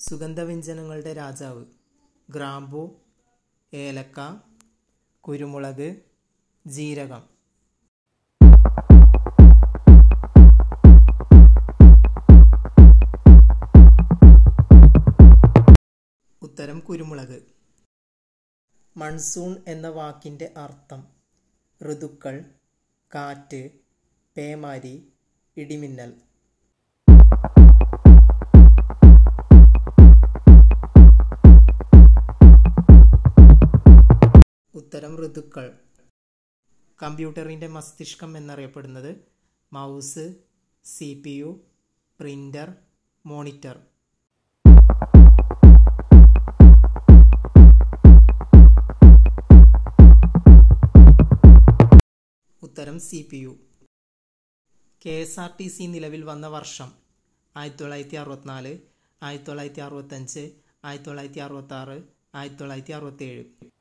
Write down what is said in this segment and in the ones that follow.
സുഗന്ധവ്യഞ്ജനങ്ങളുടെ രാജാവ് ഗ്രാമ്പൂ ഏലക്ക കുരുമുളക് ജീരകം ഉത്തരം കുരുമുളക് മൺസൂൺ എന്ന വാക്കിൻ്റെ അർത്ഥം ഋതുക്കൾ കാറ്റ് പേമാരി ഇടിമിന്നൽ ഉത്തരം ഋതുക്കൾ കമ്പ്യൂട്ടറിൻ്റെ മസ്തിഷ്കം എന്നറിയപ്പെടുന്നത് mouse C P U printer monitor ഉത്തരം C P U K S R T C നിലവിൽ വന്ന വർഷം ആയിരത്തി തൊള്ളായിരത്തി അറുപത്തിനാല് ആയിരത്തി തൊള്ളായിരത്തി അറുപത്തഞ്ച് ആയിരത്തി തൊള്ളായിരത്തി അറുപത്തി ആറ് ആയിരത്തി തൊള്ളായിരത്തി അറുപത്തേഴ്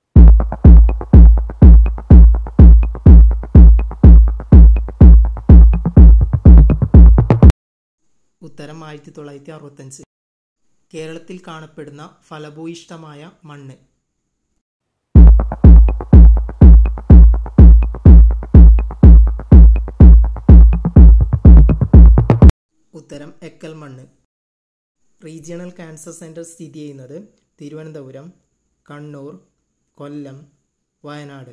ഉത്തരം ആയിരത്തി തൊള്ളായിരത്തി അറുപത്തഞ്ച് കേരളത്തിൽ കാണപ്പെടുന്ന ഫലഭൂയിഷ്ടമായ മണ്ണ് ഉത്തരം എക്കൽ മണ്ണ് റീജിയണൽ ക്യാൻസർ സെൻറ്റർ സ്ഥിതി ചെയ്യുന്നത് തിരുവനന്തപുരം കണ്ണൂർ കൊല്ലം വയനാട്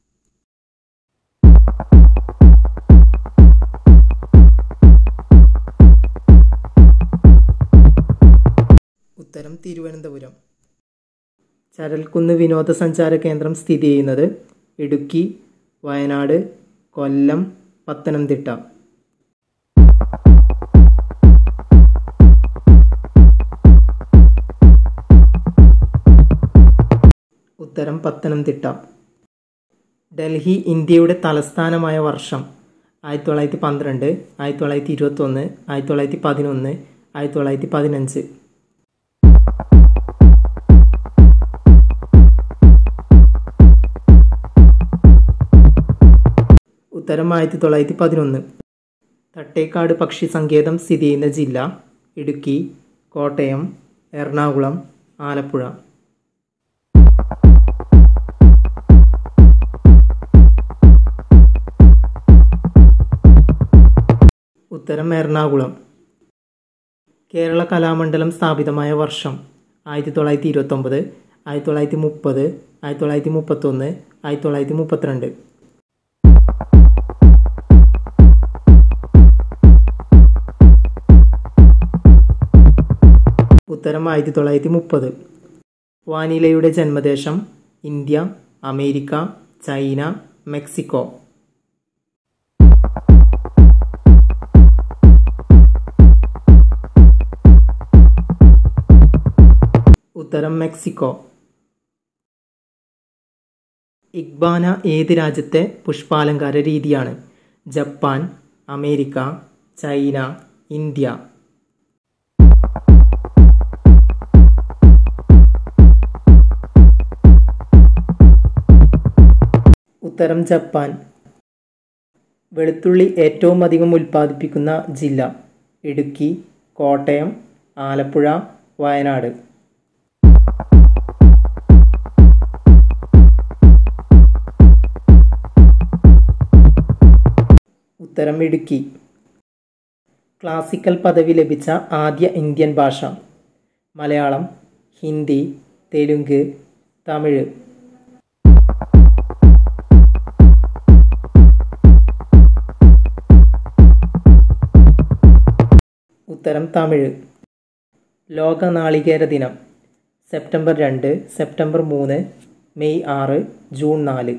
ഉത്തരം തിരുവനന്തപുരം ചരൽക്കുന്ന് വിനോദസഞ്ചാര കേന്ദ്രം സ്ഥിതി ചെയ്യുന്നത് ഇടുക്കി വയനാട് കൊല്ലം പത്തനംതിട്ട ഉത്തരം പത്തനംതിട്ട ഡൽഹി ഇന്ത്യയുടെ തലസ്ഥാനമായ വർഷം ആയിരത്തി തൊള്ളായിരത്തി പന്ത്രണ്ട് ആയിരത്തി തൊള്ളായിരത്തി ഇരുപത്തൊന്ന് ആയിരത്തി തൊള്ളായിരത്തി പതിനൊന്ന് ആയിരത്തി തൊള്ളായിരത്തി പതിനഞ്ച് ഉത്തരം ആയിരത്തി തൊള്ളായിരത്തി പതിനൊന്ന് തട്ടേക്കാട് പക്ഷി സങ്കേതം സ്ഥിതി ചെയ്യുന്ന ജില്ല ഇടുക്കി കോട്ടയം എറണാകുളം ആലപ്പുഴ ഉത്തരം എറണാകുളം കേരള കലാമണ്ഡലം സ്ഥാപിതമായ വർഷം ആയിരത്തി തൊള്ളായിരത്തി ഇരുപത്തൊമ്പത് ആയിരത്തി തൊള്ളായിരത്തി മുപ്പത് ആയിരത്തി തൊള്ളായിരത്തി മുപ്പത്തൊന്ന് ആയിരത്തി തൊള്ളായിരത്തി മുപ്പത്തിരണ്ട് ഉത്തരം ആയിരത്തി തൊള്ളായിരത്തി മുപ്പത് വാനിലയുടെ ജന്മദേശം ഇന്ത്യ അമേരിക്ക ചൈന മെക്സിക്കോ ഉത്തരം മെക്സിക്കോ ഇഗ്ബാന ഏത് രാജ്യത്തെ പുഷ്പാലങ്കാര രീതിയാണ് ജപ്പാൻ അമേരിക്ക ചൈന ഇന്ത്യ ഉത്തരം ജപ്പാൻ വെളുത്തുള്ളി ഏറ്റവും അധികം ഉൽപ്പാദിപ്പിക്കുന്ന ജില്ല ഇടുക്കി കോട്ടയം ആലപ്പുഴ വയനാട് ഉത്തരം ഇടുക്കി ക്ലാസിക്കൽ പദവി ലഭിച്ച ആദ്യ ഇന്ത്യൻ ഭാഷ മലയാളം ഹിന്ദി തെലുങ്ക് തമിഴ് ഉത്തരം തമിഴ് ലോക നാളികേര ദിനം സെപ്റ്റംബർ രണ്ട് സെപ്റ്റംബർ മൂന്ന് മെയ് ആറ് ജൂൺ നാല്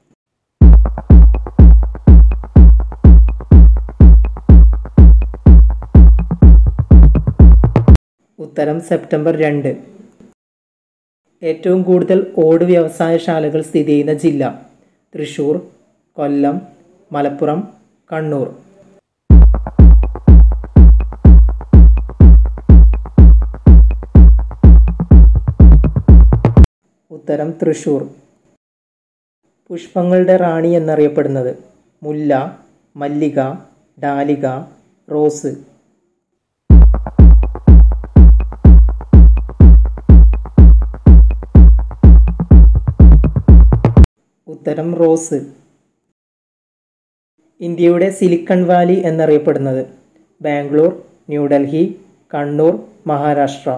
ഉത്തരം സെപ്റ്റംബർ രണ്ട് ഏറ്റവും കൂടുതൽ ഓട് വ്യവസായശാലകൾ സ്ഥിതി ചെയ്യുന്ന ജില്ല തൃശൂർ കൊല്ലം മലപ്പുറം കണ്ണൂർ ഉത്തരം തൃശൂർ പുഷ്പങ്ങളുടെ റാണി എന്നറിയപ്പെടുന്നത് മുല്ല മല്ലിക ഡാലിക റോസ് ഉത്തരം റോസ് ഇന്ത്യയുടെ സിലിക്കൺ വാലി എന്നറിയപ്പെടുന്നത് ബാംഗ്ലൂർ ന്യൂഡൽഹി കണ്ണൂർ മഹാരാഷ്ട്ര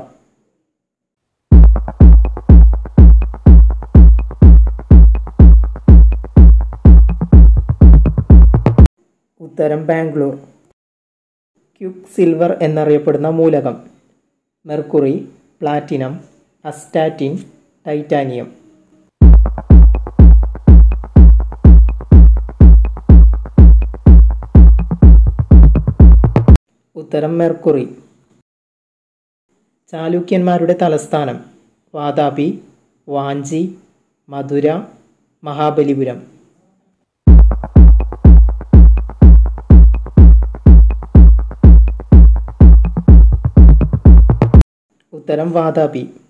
ഉത്തരം ബാംഗ്ലൂർ ക്യുക്ക് സിൽവർ എന്നറിയപ്പെടുന്ന മൂലകം മെർക്കുറി പ്ലാറ്റിനം അസ്റ്റാറ്റിൻ ടൈറ്റാനിയം ഉത്തരം മെർക്കുറി ചാലൂക്യന്മാരുടെ തലസ്ഥാനം വാതാപി വാഞ്ചി മധുര മഹാബലിപുരം ഉത്തരം വാതാപി